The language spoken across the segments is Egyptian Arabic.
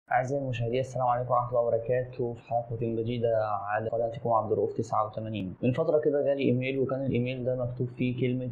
أعزائي المشاهدين السلام عليكم ورحمة الله وبركاته في حلقة جديدة على قناتكم عبد الرؤوف 89 من فترة كده جالي إيميل وكان الإيميل ده مكتوب فيه كلمة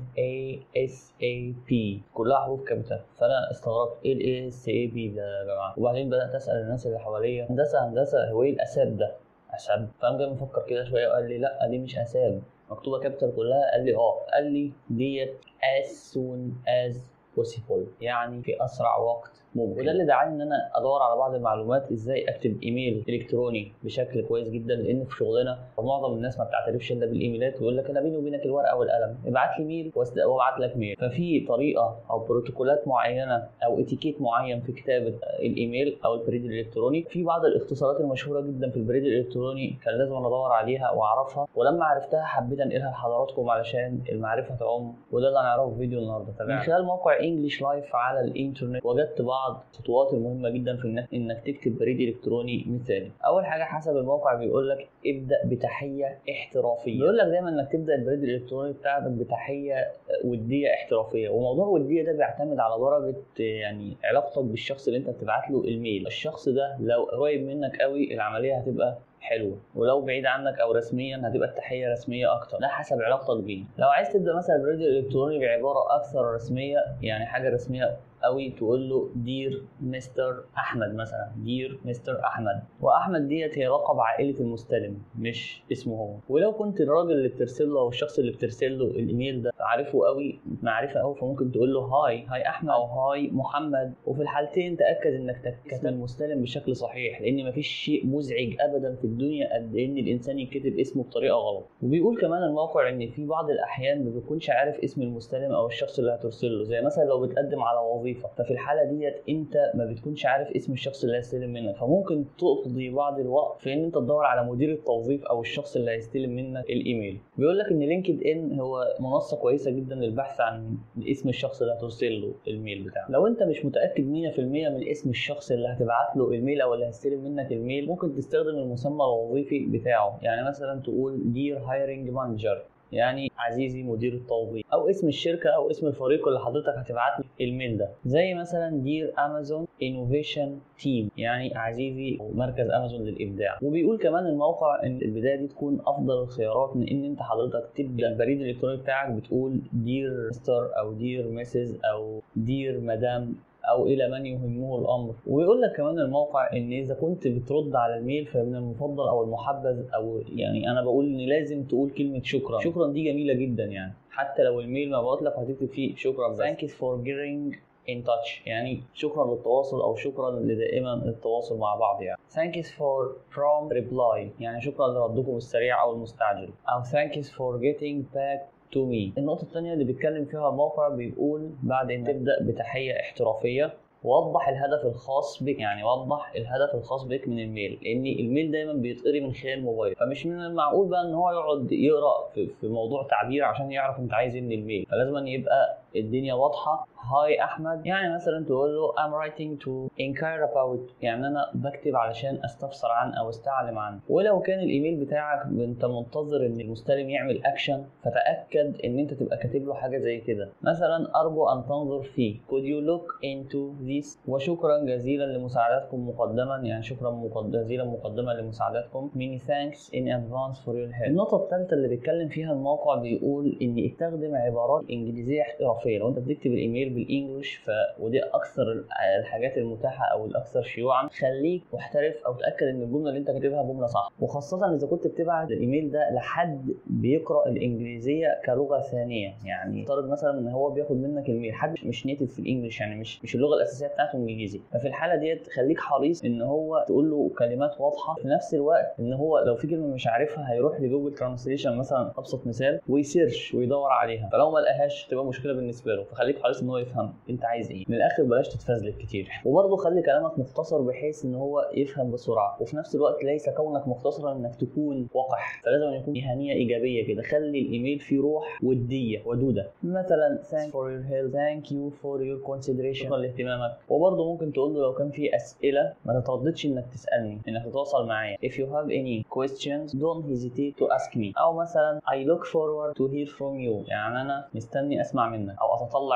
ASAP كلها حروف كابيتال فأنا استغربت إيه ال ASAP ده يا جماعة وبعدين بدأت أسأل الناس اللي حواليا هندسة هندسة هو إيه الأساب ده؟ أساب فقام جاي مفكر كده شوية وقال لي لأ دي مش أساب مكتوبة كابيتال كلها قال لي اه قال لي ديت as soon as possible يعني في اسرع وقت ممكن وده اللي دعاني ان انا ادور على بعض المعلومات ازاي اكتب ايميل الكتروني بشكل كويس جدا لان في شغلنا معظم الناس ما بتعترفش الا بالايميلات ويقول لك انا بيني وبينك الورقه والقلم ابعت لي ميل وابعت لك ميل ففي طريقه او بروتوكولات معينه او اتيكيت معين في كتابه الايميل او البريد الالكتروني في بعض الاختصارات المشهوره جدا في البريد الالكتروني كان لازم ادور عليها واعرفها ولما عرفتها حبيت انقلها لحضراتكم علشان المعرفه تعم وده اللي هنعرفه في فيديو النهارده من خلال موقع انجلش لايف على الانترنت وجدت بعض الخطوات المهمه جدا في انك انك تكتب بريد الكتروني مثالي اول حاجه حسب الموقع بيقول لك ابدا بتحيه احترافيه بيقول لك دايما انك تبدا البريد الالكتروني بتاعتك بتحيه وديه احترافيه وموضوع وديه ده بيعتمد على درجه يعني علاقتك بالشخص اللي انت بتبعت له الميل الشخص ده لو قريب منك قوي العمليه هتبقى حلوه ولو بعيد عنك او رسميا هتبقى التحيه رسميه اكتر ده حسب علاقتك بيه لو عايز تبدا مثلا البريد الالكتروني بعباره اكثر رسميه يعني حاجه رسميه قوي تقول له دير مستر احمد مثلا دير مستر احمد واحمد ديت هي لقب عائله المستلم مش اسمه هو ولو كنت الراجل اللي بترسل له او الشخص اللي بترسل له الايميل ده عارفه قوي معرفه قوي فممكن تقول له هاي هاي احمد او هاي محمد وفي الحالتين تاكد انك تكتب المستلم بشكل صحيح لان مفيش شيء مزعج ابدا في الدنيا قد ان الانسان يكتب اسمه بطريقه غلط وبيقول كمان الموقع ان في بعض الاحيان ما بيكونش عارف اسم المستلم او الشخص اللي هترسل له زي مثلا لو بتقدم على وظيفه ففي الحاله ديت انت ما بتكونش عارف اسم الشخص اللي هيستلم منك فممكن تقضي بعض الوقت في ان انت تدور على مدير التوظيف او الشخص اللي هيستلم منك الايميل بيقول لك ان لينكد ان هو منصه كويسه جدا للبحث عن اسم الشخص اللي هترسل له الميل بتاعه لو انت مش متاكد 100% من اسم الشخص اللي هتبعت له الميل او اللي هيستلم منك الميل ممكن تستخدم المسمى الوظيفي بتاعه يعني مثلا تقول دير هايرنج مانجر يعني عزيزي مدير التوظيف او اسم الشركه او اسم الفريق اللي حضرتك هتبعت له الميل ده زي مثلا دير امازون انوفيشن تيم يعني عزيزي مركز امازون للابداع وبيقول كمان الموقع ان البدايه دي تكون افضل الخيارات من ان انت حضرتك تبدا البريد الالكتروني بتاعك بتقول دير مستر او دير مسز او دير مدام او الى من يهمه الامر ويقول لك كمان الموقع ان اذا كنت بترد على الميل فمن المفضل او المحبذ او يعني انا بقول ان لازم تقول كلمه شكرا شكرا دي جميله جدا يعني حتى لو الميل مبعوت لك هتكتب فيه شكرا بس thank you for getting in touch يعني شكرا للتواصل او شكرا لدائما التواصل مع بعض يعني thank you for from reply يعني شكرا لردكم السريع او المستعجل او thank you for getting back to me النقطة الثانية اللي بيتكلم فيها الموقع بيقول بعد ان تبدأ بتحية احترافية وضح الهدف الخاص بك يعني وضح الهدف الخاص بك من الميل لان الميل دايما بيتقري من خلال الموبايل فمش من المعقول بقى ان هو يقعد يقرا في, في موضوع تعبير عشان يعرف انت عايز ايه من الميل فلازم أن يبقى الدنيا واضحه هاي احمد يعني مثلا تقول له I'm writing to inquire about يعني انا بكتب علشان استفسر عن او استعلم عن ولو كان الايميل بتاعك انت منتظر ان المستلم يعمل اكشن فتاكد ان انت تبقى كاتب له حاجه زي كده مثلا ارجو ان تنظر فيه could you look into this وشكرا جزيلا لمساعدتكم مقدما يعني شكرا مقد... جزيلا مقدما لمساعدتكم many thanks in advance for your help النقطه الثالثه اللي بيتكلم فيها الموقع بيقول ان استخدم عبارات انجليزيه احترافيه لو انت بتكتب الايميل بالانجلش ف ودي اكثر الحاجات المتاحه او الاكثر شيوعا خليك محترف او تاكد ان الجمله اللي انت كاتبها جمله صح وخاصه اذا كنت بتبعت الايميل ده لحد بيقرا الانجليزيه كلغه ثانيه يعني افترض مثلا ان هو بياخد منك الميل حد مش نيتف في الانجليش يعني مش مش اللغه الاساسيه بتاعته انجليزي ففي الحاله ديت خليك حريص ان هو تقول له كلمات واضحه في نفس الوقت ان هو لو في كلمه مش عارفها هيروح لجوجل ترانسليشن مثلا ابسط مثال ويسيرش ويدور عليها فلو ما لقاهاش تبقى مشكله بالنسبه له فخليك حريص ان هو يفهم انت عايز ايه من الاخر بلاش تتفزلك كتير وبرضه خلي كلامك مختصر بحيث ان هو يفهم بسرعه وفي نفس الوقت ليس كونك مختصرا انك تكون وقح فلازم يكون مهنيه ايجابيه كده خلي الايميل فيه روح وديه ودوده مثلا thank for your help thank you for your consideration شكرا لاهتمامك وبرضه ممكن تقول له لو كان في اسئله ما تترددش انك تسالني انك تتواصل معايا if you have any questions don't hesitate to ask me او مثلا I look forward to hear from you يعني انا مستني اسمع منك او اتطلع ان انا اسمع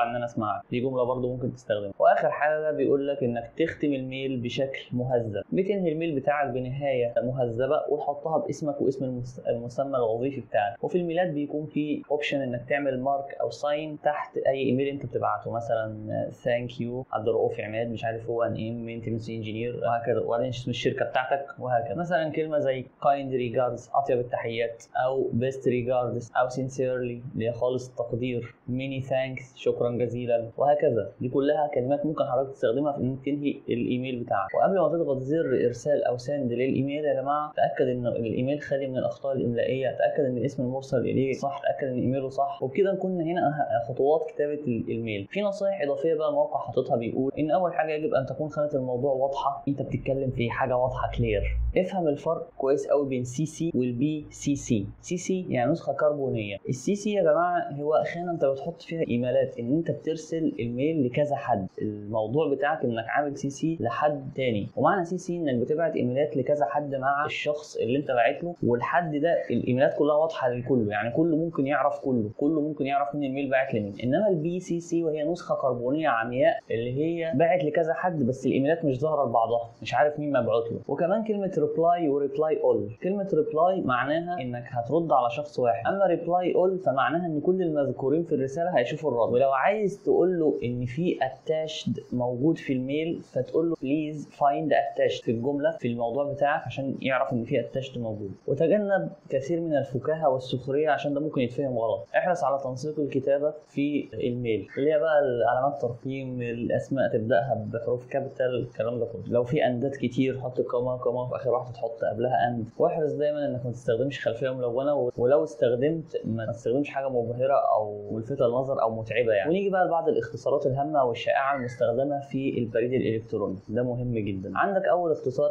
معك دي جمله برضو ممكن تستخدمها واخر حاجه بيقول لك انك تختم الميل بشكل مهذب بتنهي الميل بتاعك بنهايه مهذبه وتحطها باسمك واسم المس- المسمى الوظيفي بتاعك وفي الميلاد بيكون في اوبشن انك تعمل مارك او ساين تحت اي ايميل انت بتبعته مثلا ثانك يو عبد الرؤوف عماد مش عارف هو ان ام مينتنس انجينير وهكذا وبعدين اسم الشركه بتاعتك وهكذا مثلا كلمه زي كايند ريجاردز اطيب التحيات او بيست ريجاردز او سينسيرلي اللي هي خالص التقدير ميني ثانكس شكرا جزيلا وهكذا دي كلها كلمات ممكن حضرتك تستخدمها في انك تنهي الايميل بتاعك وقبل ما تضغط زر ارسال او سند للايميل يا جماعه تاكد ان الايميل خالي من الاخطاء الاملائيه تاكد ان الاسم المرسل اليه صح تاكد ان ايميله صح وبكده نكون هنا أه- خطوات كتابه الايميل في نصائح اضافيه بقى الموقع حاططها بيقول ان اول حاجه يجب ان تكون خانه الموضوع واضحه انت بتتكلم في حاجه واضحه كلير افهم الفرق كويس قوي بين سي سي والبي سي سي سي سي يعني نسخه كربونيه السي سي يا جماعه هو خانه انت بتحط فيها ايميلات ان انت بترسل الميل لكذا حد الموضوع بتاعك انك عامل سي سي لحد تاني ومعنى سي سي انك بتبعت ايميلات لكذا حد مع الشخص اللي انت باعت له والحد ده الايميلات كلها واضحه للكل يعني كله ممكن يعرف كله كله ممكن يعرف مين الميل باعت لمين انما البي سي سي وهي نسخه كربونيه عمياء اللي هي باعت لكذا حد بس الايميلات مش ظاهره لبعضها مش عارف مين مبعوت له وكمان كلمه ريبلاي وريبلاي اول كلمه ريبلاي معناها انك هترد على شخص واحد اما ريبلاي اول فمعناها ان كل المذكورين في الرساله هيشوفوا الرد ولو عايز تقول له ان في اتاشد موجود في الميل فتقول له بليز فايند اتاشد في الجمله في الموضوع بتاعك عشان يعرف ان في اتاشد موجود وتجنب كثير من الفكاهه والسخريه عشان ده ممكن يتفهم غلط احرص على تنسيق الكتابه في الميل اللي هي بقى علامات ترقيم الاسماء تبداها بحروف كابيتال الكلام ده كله لو في اندات كتير حط كوما كوما في اخر واحده تحط قبلها اند واحرص دايما انك ما تستخدمش خلفيه ملونه ولو استخدمت ما تستخدمش حاجه مبهره او ملفته للنظر او متعبه يعني ونيجي بقى لبعض الاختصارات الهامه والشائعه المستخدمه في البريد الالكتروني ده مهم جدا عندك اول اختصار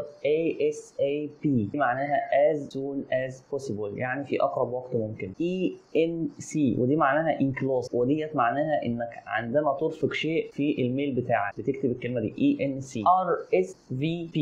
ASAP دي معناها as soon as possible يعني في اقرب وقت ممكن ENC ودي معناها enclosed وديت معناها انك عندما ترفق شيء في الميل بتاعك بتكتب الكلمه دي ENC RSVP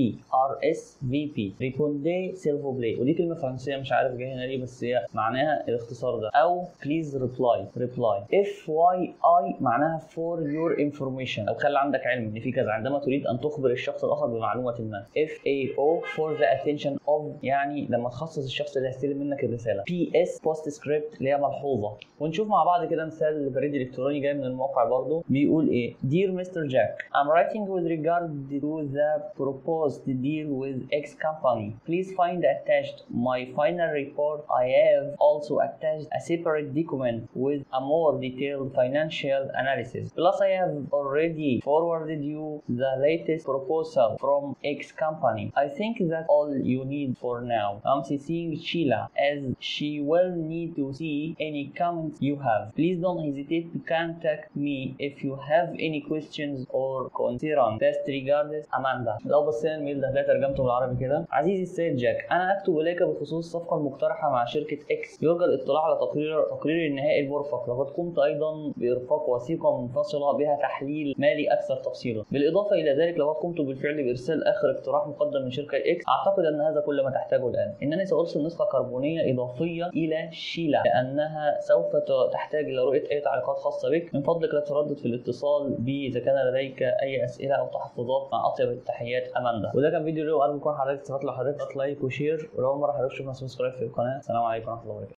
RSVP ريبوندي سيلفو بلاي ودي كلمه فرنسيه مش عارف جايه هنا ليه بس هي معناها الاختصار ده او بليز ريبلاي ريبلاي اف واي اي معناها فور يور انفورميشن او خلي عندك علم ان في كذا عندما تريد ان تخبر الشخص الاخر بمعلومه ما اف اي او فور ذا اتنشن اوف يعني لما تخصص الشخص اللي هيستلم منك الرساله بي اس بوست سكريبت اللي هي ملحوظه ونشوف مع بعض كده مثال لبريد الكتروني جاي من الموقع برضه بيقول ايه Dear Mr. Jack I'm writing with regard to the proposed deal with X company please find attached my final report I have also attached a separate document with a more detailed financial analysis plus I have already forwarded you the latest proposal from X company I think that's all you need for now I'm CCing Sheila as she will need to see any comments you have please don't hesitate to contact me if you have any questions or concerns best regards Amanda لو بصينا الميل ده هتلاقي ترجمته بالعربي كده عزيزي السيد جاك انا اكتب اليك بخصوص الصفقه المقترحه مع شركه اكس يرجى الاطلاع على تقرير تقرير النهائي المرفق لقد قمت ايضا بارفاق وثيقه منفصله بها تحليل مالي اكثر تفصيلا بالاضافه الى ذلك لقد قمت بالفعل بارسال اخر اقتراح مقدم من شركه اكس اعتقد ان هذا كل ما تحتاجه الان انني سارسل نسخه كربونيه اضافيه الى شيلا لانها سوف ت- تحتاج الى رؤيه اي تعليقات خاصه بك من فضلك لا تردد في الاتصال بي اذا كان لديك اي اسئله او تحفظات مع اطيب التحيات اماندا وده كان فيديو اليوم ارجو يكون حضرتك استفدت لو حضرتك لايك وشير ولو أول مره حضرتك تشوفنا سبسكرايب في القناه السلام عليكم ورحمه الله وبركاته